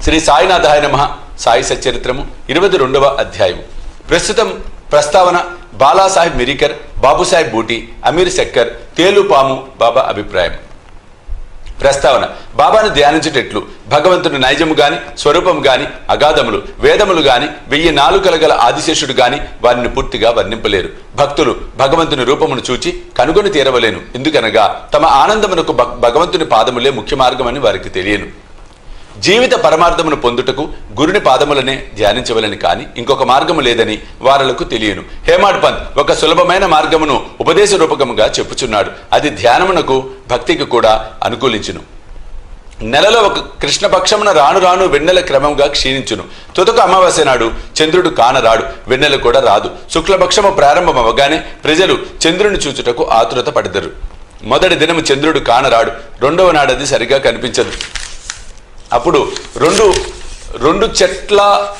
శ్రీ సాయినాథాయ నమ సాయి సచరిత్రము ఇరవై రెండవ అధ్యాయం ప్రస్తుతం ప్రస్తావన బాలాసాహెబ్ మిరికర్ బాబుసాహెబ్ బూటి అమీర్ శక్కర్ తేలుపాము బాబా అభిప్రాయం ప్రస్తావన బాబాను ధ్యానించేటట్లు భగవంతుని నైజము గాని స్వరూపం గాని అగాధములు వేదములు గాని వెయ్యి నాలుకల గల ఆదిశేషుడు గాని వారిని పూర్తిగా వర్ణింపలేరు భక్తులు భగవంతుని రూపమును చూచి కనుగొని తీరవలేను ఎందుకనగా తమ ఆనందమునకు భగ- భగవంతుని పాదములే ముఖ్య మార్గమని వారికి తెలియను జీవిత పరమార్థమును పొందుటకు గురుని పాదములనే ధ్యానించవలని కాని ఇంకొక మార్గము లేదని వారలకు తెలియను హేమాడ్ పంత్ ఒక సులభమైన మార్గమును ఉపదేశ రూపకముగా చెప్పుచున్నాడు అది ధ్యానమునకు భక్తికి కూడా అనుకూలించును నెలలో ఒక కృష్ణపక్షమున రాను రాను వెన్నెల క్రమంగా క్షీణించును తుదకు అమావాస్య నాడు చంద్రుడు కానరాడు వెన్నెల కూడా రాదు శుక్లపక్షము ప్రారంభమవగానే ప్రజలు చంద్రుని చూచుటకు ఆతురత పడదరు మొదటి దినము చంద్రుడు కానరాడు రెండవ నాడది సరిగా కనిపించదు అప్పుడు రెండు రెండు చెట్ల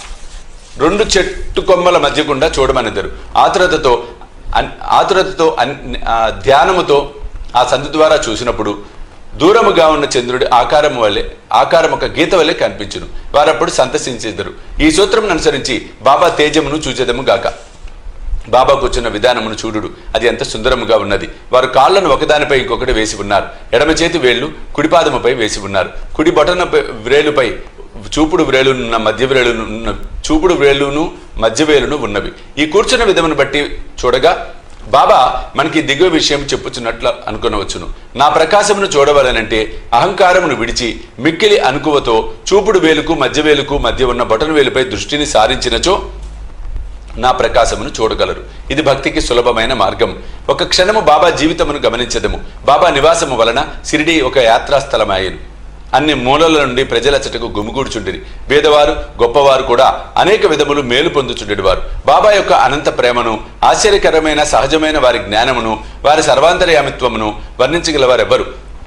రెండు చెట్టు కొమ్మల మధ్య గుండా చూడమనిద్దరు ఆతురతతో అన్- ఆతురతతో అన్- ఆ ధ్యానముతో ఆ సందు ద్వారా చూసినప్పుడు దూరముగా ఉన్న చంద్రుడి ఆకారం వల్లే ఆకారం ఒక గీత వల్లే కనిపించును వారప్పుడు సంతసించేద్దరు ఈ సూత్రం అనుసరించి బాబా తేజమును చూచేదము గాక బాబా కూర్చున్న విధానమును చూడుడు అది ఎంత సుందరముగా ఉన్నది వారు కాళ్లను ఒకదానిపై ఇంకొకటి వేసి ఉన్నారు ఎడమ చేతి వేళ్లు కుడిపాదముపై వేసి ఉన్నారు కుడి బొటన పై- వ్రేలుపై చూపుడు వ్రేలునున్న మధ్య వ్రేలునున్న చూపుడు వ్రేలును మధ్య వేలును ఉన్నవి ఈ కూర్చున్న విధమును బట్టి చూడగా బాబా మనకి దిగువ విషయం చెప్పుచున్నట్లు అనుకునవచ్చును నా ప్రకాశమును చూడవలనంటే అహంకారమును విడిచి మిక్కిలి అనుకువతో చూపుడు వేలుకు మధ్య వేలుకు మధ్య ఉన్న బొటన వేలుపై దృష్టిని సారించినచో నా ప్రకాశమును చూడగలరు ఇది భక్తికి సులభమైన మార్గం ఒక క్షణము బాబా జీవితమును గమనించదము బాబా నివాసము వలన సిరిడి ఒక యాత్రాస్థలమాయను అన్ని మూలల నుండి ప్రజలచటకు గుమిగూడుచుండిరి పేదవారు గొప్పవారు కూడా అనేక విధములు మేలు పొందుచుండేవారు బాబా యొక్క అనంత ప్రేమను ఆశ్చర్యకరమైన సహజమైన వారి జ్ఞానమును వారి సర్వాంతర్యామిత్వమును వర్ణించగలవారెవ్వరు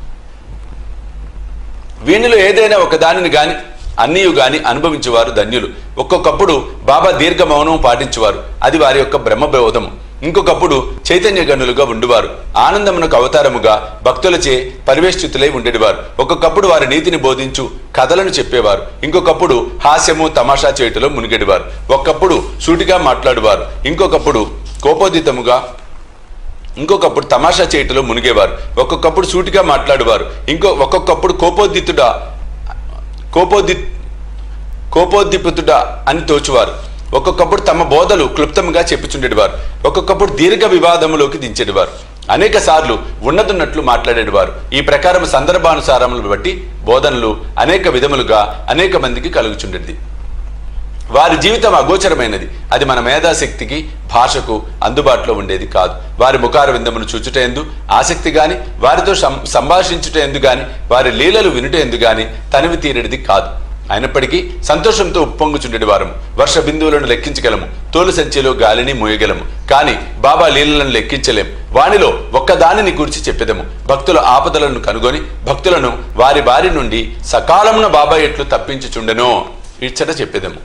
వీనిలో ఏదైనా ఒక దానిని గాని అన్నీయు గాని అనుభవించేవారు ధన్యులు ఒక్కొక్కప్పుడు బాబా దీర్ఘ మౌనం పాటించువారు అది వారి యొక్క బ్రహ్మబోధము ఇంకొకప్పుడు చైతన్య గనులుగా ఉండువారు ఆనందమునకు అవతారముగా భక్తులచే పరివేష్టితులై ఉండేవారు ఒక్కొక్కప్పుడు వారి నీతిని బోధించు కథలను చెప్పేవారు ఇంకొకప్పుడు హాస్యము తమాషా చేయుటలో మునిగెడివారు ఒక్కప్పుడు సూటిగా మాట్లాడువారు ఇంకొకప్పుడు కోపోదితముగా ఇంకొకప్పుడు తమాషా చేయటంలో మునిగేవారు ఒక్కొక్కప్పుడు సూటిగా మాట్లాడేవారు ఇంకో ఒక్కొక్కప్పుడు కోపోద్దితుడా కోపోద్ది కోపోద్దిపుతుడా అని తోచువారు ఒక్కొక్కప్పుడు తమ బోధలు క్లుప్తంగా చెప్పుచుండేవారు ఒక్కొక్కప్పుడు దీర్ఘ వివాదములోకి దించేవారు అనేక సార్లు ఉన్నతున్నట్లు మాట్లాడేవారు ఈ ప్రకారం సందర్భానుసారములను బట్టి బోధనలు అనేక విధములుగా అనేక మందికి కలుగుచుండేది వారి జీవితం అగోచరమైనది అది మన మేధాశక్తికి భాషకు అందుబాటులో ఉండేది కాదు వారి ముఖార విందమును చూచుట ఎందు ఆసక్తి గాని వారితో సం- సంభాషించుట ఎందు గాని వారి లీలలు వినుట ఎందు గాని తనివి తీరేది కాదు అయినప్పటికీ సంతోషంతో ఉప్పొంగుచుండేది వారము వర్ష బిందువులను లెక్కించగలము తోలు సంచిలో గాలిని మోయగలము కానీ బాబా లీలలను లెక్కించలేం వానిలో ఒక్కదానిని గురించి చెప్పెదము భక్తుల ఆపదలను కనుగొని భక్తులను వారి బారి నుండి సకాలమున బాబా ఎట్లు తప్పించుచుండెనో ఇచ్చట చెప్పెదము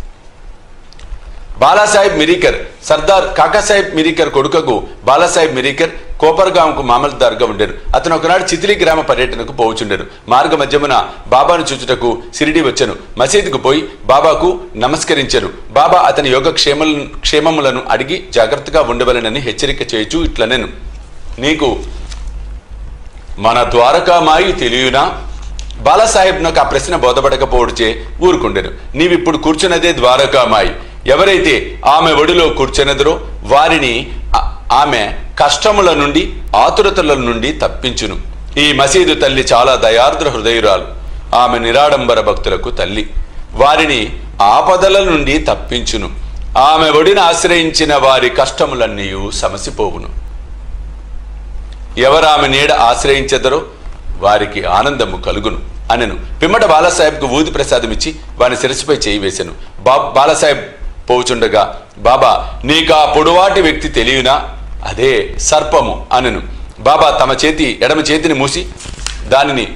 బాలాసాహెబ్ మిరీకర్ సర్దార్ కాకాసాహెబ్ మిరీకర్ కొడుకకు బాలాసాహెబ్ మిరీకర్ కోపర్గాంకు మామల్దార్గా ఉండెను అతను ఒకనాడు చితిలి గ్రామ పర్యటనకు పోవుచుండెను మార్గ మధ్యమున బాబాను చూచుటకు సిరిడి వచ్చెను మసీదుకు పోయి బాబాకు నమస్కరించెను బాబా అతని యోగ క్షేమ క్షేమములను అడిగి జాగ్రత్తగా ఉండవలనని హెచ్చరిక చేయుచు ఇట్లనెను నీకు మన ద్వారకామాయి తెలియనా బాలాసాహెబ్ నాకు ఆ ప్రశ్న బోధపడకపోవడుచే ఊరుకుండెను నీవిప్పుడు కూర్చున్నదే ద్వారకామాయి ఎవరైతే ఆమె ఒడిలో కూర్చున్నదరో వారిని ఆ- ఆమె కష్టముల నుండి ఆతురతల నుండి తప్పించును ఈ మసీదు తల్లి చాలా దయార్ద్ర హృదయురాలు ఆమె నిరాడంబర భక్తులకు తల్లి వారిని ఆపదల నుండి తప్పించును ఆమె ఒడిని ఆశ్రయించిన వారి కష్టములన్నీ సమసిపోవును ఎవరామె నీడ ఆశ్రయించెదరో వారికి ఆనందము కలుగును అనెను పిమ్మట బాలాసాహెబ్కు ఊది ప్రసాదం ఇచ్చి వాని శిరస్సుపై చేయి వేశాను బా బాలాసాహెబ్ పోవుచుండగా బాబా నీకా పొడువాటి వ్యక్తి తెలియనా అదే సర్పము అనెను బాబా తమ చేతి ఎడమ చేతిని మూసి దానిని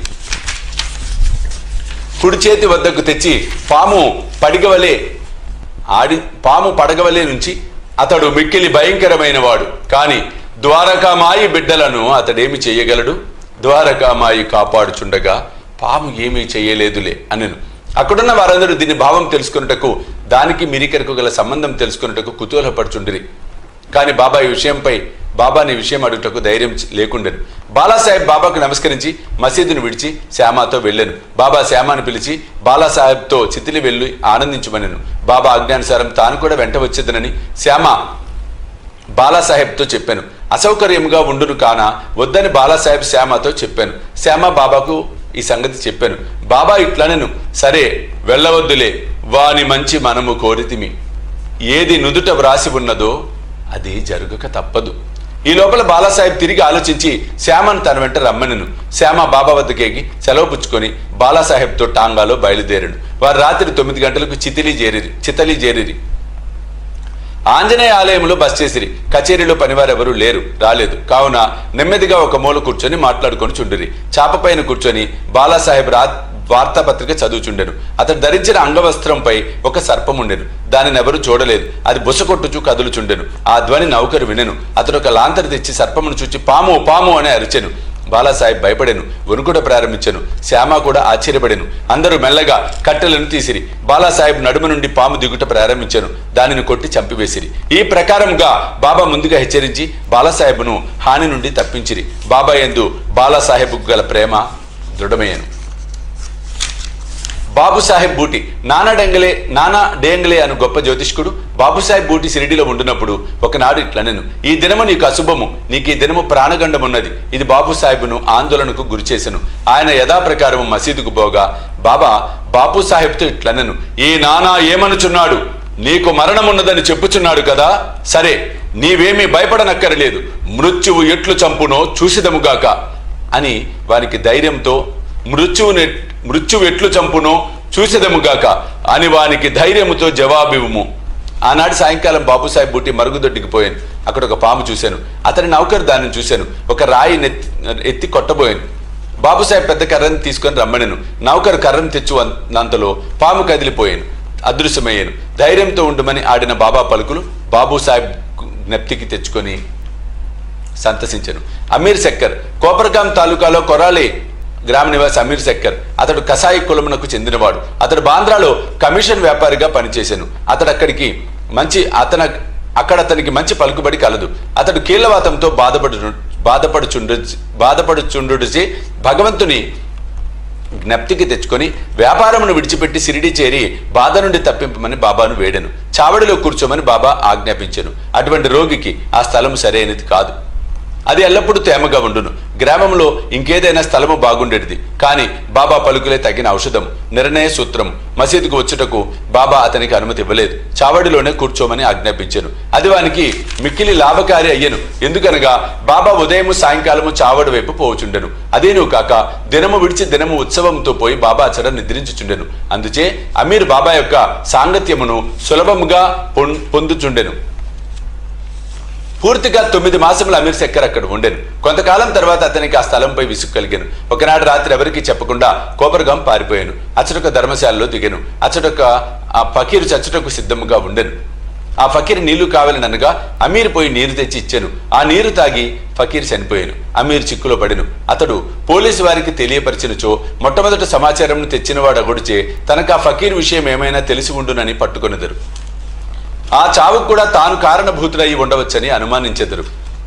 కుడి చేతి వద్దకు తెచ్చి పాము పడిగవలే ఆడి పాము పడగవలే నుంచి అతడు మిక్కిలి భయంకరమైన వాడు కాని ద్వారకామాయి బిడ్డలను అతడేమి చెయ్యగలడు ద్వారకామాయి కాపాడుచుండగా పాము ఏమీ చెయ్యలేదులే అనెను అక్కడున్న వారందరూ దీని భావం తెలుసుకున్నటకు దానికి మిరికరకు గల సంబంధం తెలుసుకున్నటకు కుతూహలపడుచుండిరి కానీ బాబా ఈ విషయంపై బాబాని విషయం అడుగుటకు ధైర్యం చ- లేకుండెను బాలాసాహెబ్ బాబాకు నమస్కరించి మసీదును విడిచి శ్యామాతో వెళ్ళాను బాబా శ్యామాను పిలిచి బాలాసాహెబ్తో చితిలి వెళ్ళి ఆనందించమనెను బాబా ఆజ్ఞానుసారం తాను కూడా వెంట వచ్చేదనని శ్యామ బాలాసాహెబ్తో చెప్పాను అసౌకర్యంగా ఉండును కాన వద్దని బాలాసాహెబ్ శ్యామతో చెప్పాను శ్యామ బాబాకు ఈ సంగతి చెప్పాను బాబా ఇట్లా నేను సరే వెళ్ళవద్దులే వాని మంచి మనము కోరితిమి ఏది నుదుట వ్రాసి ఉన్నదో అది జరగక తప్పదు ఈ లోపల బాలాసాహెబ్ తిరిగి ఆలోచించి శ్యామను తన వెంట రమ్మనెను శ్యామ బాబా వద్దకేగి సెలవు పుచ్చుకొని బాలాసాహెబ్తో టాంగాలో బయలుదేరను వారు రాత్రి తొమ్మిది గంటలకు చితిలి చేరిరి చితలి చేరిరి ఆంజనేయ ఆలయంలో బస్ చేసిరి కచేరీలో పనివారెవరూ లేరు రాలేదు కావున నెమ్మదిగా ఒక మూల కూర్చొని మాట్లాడుకొని చుండిరి చాప పైన కూర్చొని బాలాసాహెబ్ రా వార్తాపత్రిక చదువుచుండెను అతడు ధరించిన అంగవస్త్రంపై ఒక సర్పం ఉండెను దానిని ఎవరు చూడలేదు అది బుసకొట్టుచు కదులుచుండెను ఆ ధ్వని నౌకరు వినెను అతడు ఒక లాంతరు తెచ్చి సర్పమును చూచి పాము పాము అని అరిచెను బాలాసాహెబ్ భయపడెను వణుకుట ప్రారంభించెను శ్యామ కూడా ఆశ్చర్యపడెను అందరూ మెల్లగా కట్టెలను తీసిరి బాలాసాహెబ్ నడుము నుండి పాము దిగుట ప్రారంభించెను దానిని కొట్టి చంపివేసిరి ఈ ప్రకారంగా బాబా ముందుగా హెచ్చరించి బాలాసాహెబ్ను హాని నుండి తప్పించిరి బాబా ఎందు బాలాసాహెబ్కు గల ప్రేమ దృఢమయ్యను బాబుసాహెబ్ బూటి నానా డెంగలే నానా డేంగలే అను గొప్ప జ్యోతిష్కుడు బాబుసాహెబ్ బూటి సిరిడిలో ఉండునప్పుడు ఒకనాడు ఇట్లనెను ఈ దినము నీకు అశుభము నీకు ఈ దినము ప్రాణగండమున్నది ఇది బాబుసాహెబ్ను ఆందోళనకు గురిచేసెను ఆయన యథాప్రకారము మసీదుకు పోగా బాబా బాబుసాహెబ్తో ఇట్లనెను ఈ నానా ఏమనుచున్నాడు నీకు మరణమున్నదని చెప్పుచున్నాడు కదా సరే నీవేమీ భయపడనక్కరలేదు మృత్యువు ఎట్లు చంపునో చూసిదముగాక అని వానికి ధైర్యంతో మృత్యువుని మృత్యువు ఎట్లు చంపునో చూసేదముగాక అని వానికి ధైర్యముతో జవాబివ్వము ఆనాడు సాయంకాలం బాబుసాహెబ్ బుట్టి మరుగుదొడ్డికి పోయాను అక్కడ ఒక పాము చూశాను అతని నౌకరు దానిని చూశాను ఒక రాయి నెత్తి ఎత్తి కొట్టబోయాను బాబుసాహెబ్ పెద్ద కర్రని తీసుకొని రమ్మనెను నౌకరు కర్రను తెచ్చు అంతలో పాము కదిలిపోయాను అదృశ్యమయ్యాను ధైర్యంతో ఉండమని ఆడిన బాబా పలుకులు బాబుసాహెబ్ జ్ఞప్తికి తెచ్చుకొని సంతసించను అమీర్ సెక్కర్ కోపర్గాం తాలూకాలో కొరాలి గ్రామ నివాసి అమీర్ సెక్కర్ అతడు కసాయి కులమునకు చెందినవాడు అతడు బాంద్రాలో కమిషన్ వ్యాపారిగా పనిచేశాను అతడు అక్కడికి మంచి అతన అక్కడ అతనికి మంచి పలుకుబడి కలదు అతడు కీళ్లవాతంతో బాధపడు బాధపడుచుండు బాధపడుచుండుచే భగవంతుని జ్ఞప్తికి తెచ్చుకొని వ్యాపారమును విడిచిపెట్టి సిరిడి చేరి బాధ నుండి తప్పింపమని బాబాను వేడెను చావడిలో కూర్చోమని బాబా ఆజ్ఞాపించెను అటువంటి రోగికి ఆ స్థలం సరైనది కాదు అది ఎల్లప్పుడూ తేమగా ఉండును గ్రామంలో ఇంకేదైనా స్థలము బాగుండేది కానీ బాబా పలుకులే తగిన ఔషధం నిర్ణయ సూత్రం మసీదుకు వచ్చుటకు బాబా అతనికి అనుమతి ఇవ్వలేదు చావడిలోనే కూర్చోమని ఆజ్ఞాపించాను అది వానికి మిక్కిలి లాభకారి అయ్యను ఎందుకనగా బాబా ఉదయము సాయంకాలము చావడి వైపు పోవచుండెను అదేను కాక దినము విడిచి దినము ఉత్సవంతో పోయి బాబా అచడ నిద్రించుచుండెను అందుచే అమీర్ బాబా యొక్క సాంగత్యమును సులభముగా పొం- పొందుచుండెను పూర్తిగా తొమ్మిది మాసములు అమీర్ శక్కర్ అక్కడ ఉండెను కొంతకాలం తర్వాత అతనికి ఆ స్థలంపై విసుగు కలిగాను ఒకనాడు రాత్రి ఎవరికీ చెప్పకుండా కోపరగాం పారిపోయాను అచ్చటొక ధర్మశాలలో దిగాను అచ్చటొక ఆ ఫకీరు చచ్చటకు సిద్ధముగా ఉండెను ఆ ఫకీర్ నీళ్లు కావాలని అనగా అమీర్ పోయి నీరు తెచ్చి ఇచ్చాను ఆ నీరు తాగి ఫకీర్ చనిపోయాను అమీర్ చిక్కులో పడెను అతడు పోలీసు వారికి తెలియపరిచినచో మొట్టమొదటి సమాచారం తెచ్చినవాడు అగుడిచే తనకు ఆ ఫకీర్ విషయం ఏమైనా తెలిసి ఉండునని పట్టుకొనిదరు ఆ చావుకు కూడా తాను కారణభూతుడయి ఉండవచ్చని అనుమానించెదరు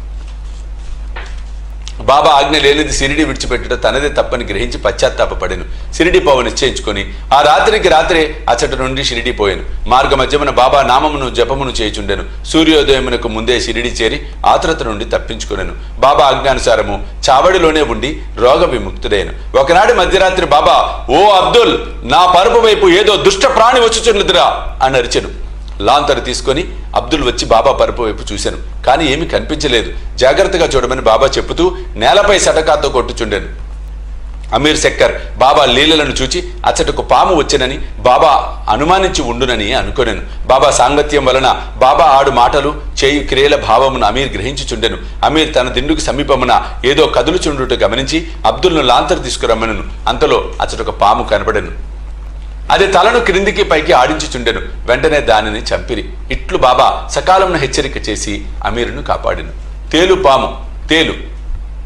బాబా ఆజ్ఞ లేనిది సిరిడి విడిచిపెట్టుట తనదే తప్పని గ్రహించి పశ్చాత్తాపపడెను సిరిడి పోవ నిశ్చయించుకొని ఆ రాత్రికి రాత్రే అచ్చట నుండి షిరిడి పోయాను మార్గ మధ్యమున బాబా నామమును జపమును చేయుచుండెను సూర్యోదయమునకు ముందే షిరిడి చేరి ఆతురత నుండి తప్పించుకొనెను బాబా ఆజ్ఞానుసారము చావడిలోనే ఉండి రోగ విముక్తుడైన ఒకనాడు మధ్యరాత్రి బాబా ఓ అబ్దుల్ నా పరుపు వైపు ఏదో దుష్ట ప్రాణి వచ్చుచున్నదిరా అని అరిచెను లాంతరు తీసుకొని అబ్దుల్ వచ్చి బాబా పరుపు వైపు చూశాను కానీ ఏమీ కనిపించలేదు జాగ్రత్తగా చూడమని బాబా చెప్పుతూ నేలపై సటకాతో కొట్టుచుండెను అమీర్ శక్కర్ బాబా లీలలను చూచి అచ్చటకు పాము వచ్చెనని బాబా అనుమానించి ఉండునని అనుకొనెను బాబా సాంగత్యం వలన బాబా ఆడు మాటలు చేయు క్రియల భావమును అమీర్ గ్రహించుచుండెను అమీర్ తన దిండుకు సమీపమున ఏదో కదులుచుండుట గమనించి అబ్దుల్ను లాంతరు తీసుకురమ్మనను అంతలో అచ్చటొక పాము కనబడెను అది తలను క్రిందికి పైకి ఆడించుచుండెను వెంటనే దానిని చంపిరి ఇట్లు బాబా సకాలంను హెచ్చరిక చేసి అమీరును కాపాడెను తేలు పాము తేలు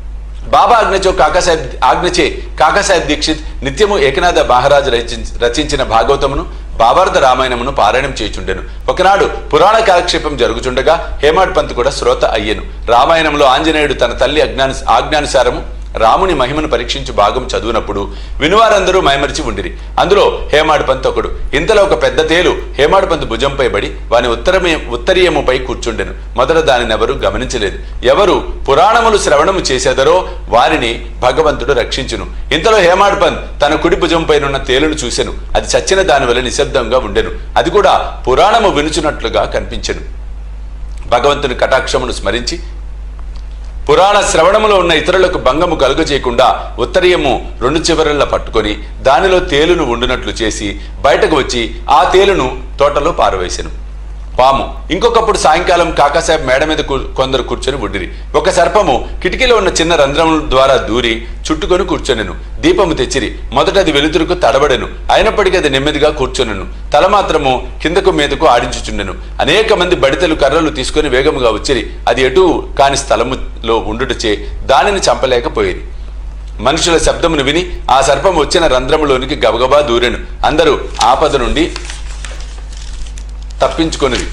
బాబా ఆజ్ఞచో కాకాసాహెబ్ ఆజ్ఞచే కాకాసాహెబ్ దీక్షిత్ నిత్యము ఏకనాథ మహారాజు రచించ- రచించిన భాగవతమును బాబార్ధ రామాయణమును పారాయణం చేయుచుండెను ఒకనాడు పురాణ కాలక్షేపం జరుగుచుండగా హేమాడ్ పంత్ కూడా శ్రోత అయ్యెను రామాయణంలో ఆంజనేయుడు తన తల్లి అజ్ఞాన ఆజ్ఞానుసారము రాముని మహిమను పరీక్షించు భాగం చదువునప్పుడు వినువారందరూ మైమరిచి ఉండిరి అందులో హేమాడు పంత్ ఒకడు ఇంతలో ఒక పెద్ద తేలు హేమాడు పంత్ భుజంపై పడి వాని ఉత్తరమే ఉత్తరీయముపై కూర్చుండెను మొదట దానిని ఎవరు గమనించలేదు ఎవరు పురాణములు శ్రవణము చేసేదరో వారిని భగవంతుడు రక్షించును ఇంతలో హేమాడు పంత్ తన కుడి భుజంపైనున్న తేలును చూసెను అది చచ్చిన దాని వల్ల నిశ్శబ్దంగా ఉండెను అది కూడా పురాణము వినుచున్నట్లుగా కనిపించెను భగవంతుని కటాక్షమును స్మరించి పురాణ శ్రవణములో ఉన్న ఇతరులకు భంగము కలుగజేయకుండా ఉత్తరీయము రెండు చివరల్లా పట్టుకొని దానిలో తేలును ఉండునట్లు చేసి బయటకు వచ్చి ఆ తేలును తోటలో పారవేసెను పాము ఇంకొకప్పుడు సాయంకాలం కాకాసాహెబ్ మేడ మీద కూ- కొందరు కూర్చొని ఉండిరి ఒక సర్పము కిటికీలో ఉన్న చిన్న రంధ్రం ద్వారా దూరి చుట్టుకొని కూర్చొనెను దీపము తెచ్చిరి మొదట అది వెలుతురుకు తడబడెను అయినప్పటికీ అది నెమ్మదిగా కూర్చొనెను తల మాత్రము కిందకు మీదకు ఆడించుచుండెను అనేక మంది బడితలు కర్రలు తీసుకొని వేగముగా వచ్చిరి అది ఎటు కాని స్థలములో ఉండుటచే దానిని చంపలేకపోయేది మనుషుల శబ్దమును విని ఆ సర్పం వచ్చిన రంధ్రములోనికి గబగబా దూరెను అందరూ ఆపద నుండి తప్పించుకొనిది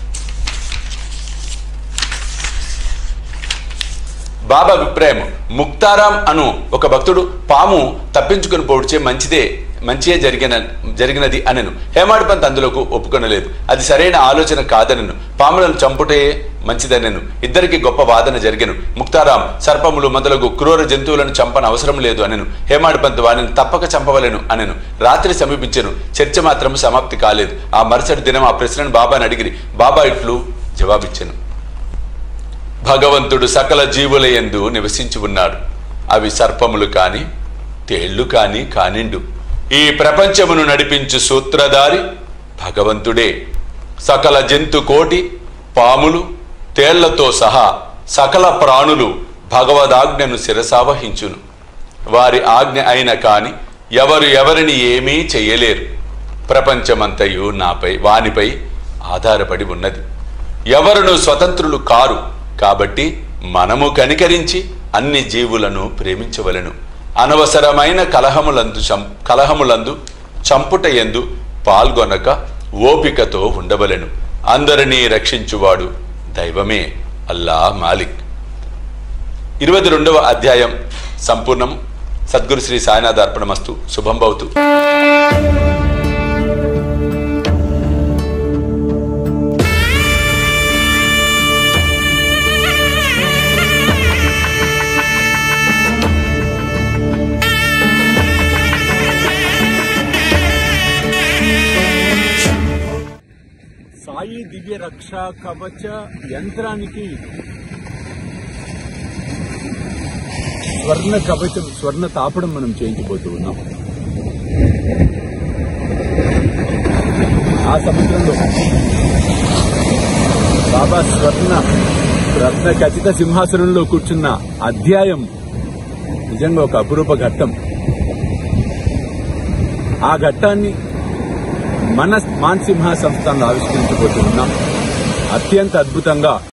బాబా అభిప్రాయం ముక్తారాం అను ఒక భక్తుడు పాము తప్పించుకుని పోడ్చే మంచిదే మంచియే జరిగిన జరిగినది అనెను హేమాడ్ పంత్ అందులోకి ఒప్పుకొనలేదు అది సరైన ఆలోచన కాదనెను పాములను చంపుటే మంచిదనెను ఇద్దరికి గొప్ప వాదన జరిగెను ముక్తారాం సర్పములు మొదలగు క్రూర జంతువులను చంపన అవసరం లేదు అనెను హేమాడ్ పంత్ వారిని తప్పక చంపవలెను అనెను రాత్రి సమీపించెను చర్చ మాత్రం సమాప్తి కాలేదు ఆ మరుసటి దినం ఆ ప్రశ్నను బాబాని అడిగిరి బాబా ఇట్లు జవాబిచ్చెను భగవంతుడు సకల జీవుల యందు నివసించి ఉన్నాడు అవి సర్పములు కాని తేళ్లు కాని కానిండు ఈ ప్రపంచమును నడిపించు సూత్రధారి భగవంతుడే సకల జంతు కోటి పాములు తేళ్లతో సహా సకల ప్రాణులు భగవదాజ్ఞను శిరసావహించును వారి ఆజ్ఞ అయిన కాని ఎవరు ఎవరిని ఏమీ చెయ్యలేరు ప్రపంచమంతయు నాపై వానిపై ఆధారపడి ఉన్నది ఎవరును స్వతంత్రులు కారు కాబట్టి మనము కనికరించి అన్ని జీవులను ప్రేమించవలెను అనవసరమైన కలహములందు చం కలహములందు చంపుట ఎందు పాల్గొనక ఓపికతో ఉండవలెను అందరినీ రక్షించువాడు దైవమే అల్లా మాలిక్ ఇరవై రెండవ అధ్యాయం సంపూర్ణము సద్గురు శ్రీ సాయినాథ్ అర్పణమస్తు శుభం భవతు సాయి దివ్య రక్ష కవచ యంత్రానికి స్వర్ణ కవచం స్వర్ణ తాపడం మనం చేయించబోతూ ఉన్నాం ఆ సముద్రంలో బాబా స్వర్ణ రత్న ఖచ్చిత సింహాసనంలో కూర్చున్న అధ్యాయం నిజంగా ఒక అపురూప ఘట్టం ఆ ఘట్టాన్ని మన మాన్సింహ సంస్థను ఆవిష్కరించబోతున్నాం అత్యంత అద్భుతంగా